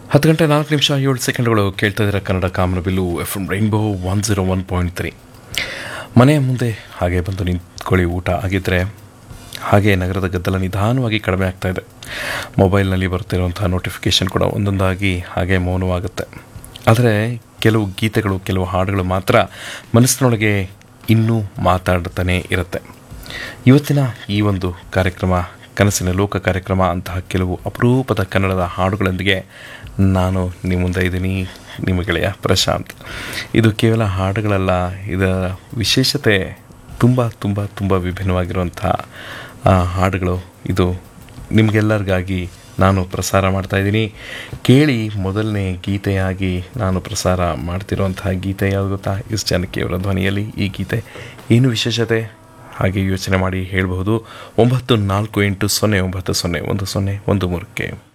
ಹತ್ತು ಗಂಟೆ ನಾಲ್ಕು ನಿಮಿಷ ಏಳು ಸೆಕೆಂಡ್ಗಳು ಕೇಳ್ತಾ ಇದ್ದೀರ Kannada Kamanabillu F M rainbow one zero one point three ಮನೆಯ ಮುಂದೆ ಹಾಗೆ ಬಂದು ನಿಂತ್ಕೊಳ್ಳಿ ಊಟ ಆಗಿದ್ದರೆ ಹಾಗೆ ನಗರದ ಗದ್ದಲ ನಿಧಾನವಾಗಿ ಕಡಿಮೆ ಆಗ್ತಾ ಇದೆ ಮೊಬೈಲ್ನಲ್ಲಿ ಬರ್ತಿರುವಂಥ ನೋಟಿಫಿಕೇಷನ್ ಕೂಡ ಒಂದೊಂದಾಗಿ ಹಾಗೆ ಮೌನವಾಗುತ್ತೆ ಆದರೆ ಕೆಲವು ಗೀತೆಗಳು ಕೆಲವು ಹಾಡುಗಳು ಮಾತ್ರ ಮನಸ್ಸಿನೊಳಗೆ ಇನ್ನೂ ಮಾತಾಡ್ತಾನೆ ಇರುತ್ತೆ ಇವತ್ತಿನ ಈ ಒಂದು ಕಾರ್ಯಕ್ರಮ ಕನಸಿನ ಲೋಕ ಕಾರ್ಯಕ್ರಮ ಅಂತಹ ಕೆಲವು ಅಪರೂಪದ ಕನ್ನಡದ ಹಾಡುಗಳೊಂದಿಗೆ ನಾನು ನಿಮ್ಮ ಮುಂದೆ ಇದ್ದೀನಿ ನಿಮ್ಮ ಗೆಳೆಯ ಪ್ರಶಾಂತ್ ಇದು ಕೇವಲ ಹಾಡುಗಳಲ್ಲ ಇದರ ವಿಶೇಷತೆ ತುಂಬ ತುಂಬ ತುಂಬ ವಿಭಿನ್ನವಾಗಿರುವಂಥ ಆ, ಹಾಡುಗಳು ಇದು ನಿಮಗೆಲ್ಲರಿಗಾಗಿ ನಾನು ಪ್ರಸಾರ ಮಾಡ್ತಾ ಇದ್ದೀನಿ ಕೇಳಿ ಮೊದಲನೇ ಗೀತೆಯಾಗಿ ನಾನು ಪ್ರಸಾರ ಮಾಡ್ತಿರುವಂತಹ ಗೀತೆ ಯಾವುದು ಗೊತ್ತಾ ಎಸ್ ಜಾನಕಿಯವರ ಧ್ವನಿಯಲ್ಲಿ ಈ ಗೀತೆ ಏನು ವಿಶೇಷತೆ ಹಾಗೆ ಯೋಚನೆ ಮಾಡಿ ಹೇಳಬಹುದು ಒಂಬತ್ತು ನಾಲ್ಕು ಎಂಟು ಸೊನ್ನೆ ಒಂಬತ್ತು ಸೊನ್ನೆ ಒಂದು ಸೊನ್ನೆ ಒಂದು ಮೂರಕ್ಕೆ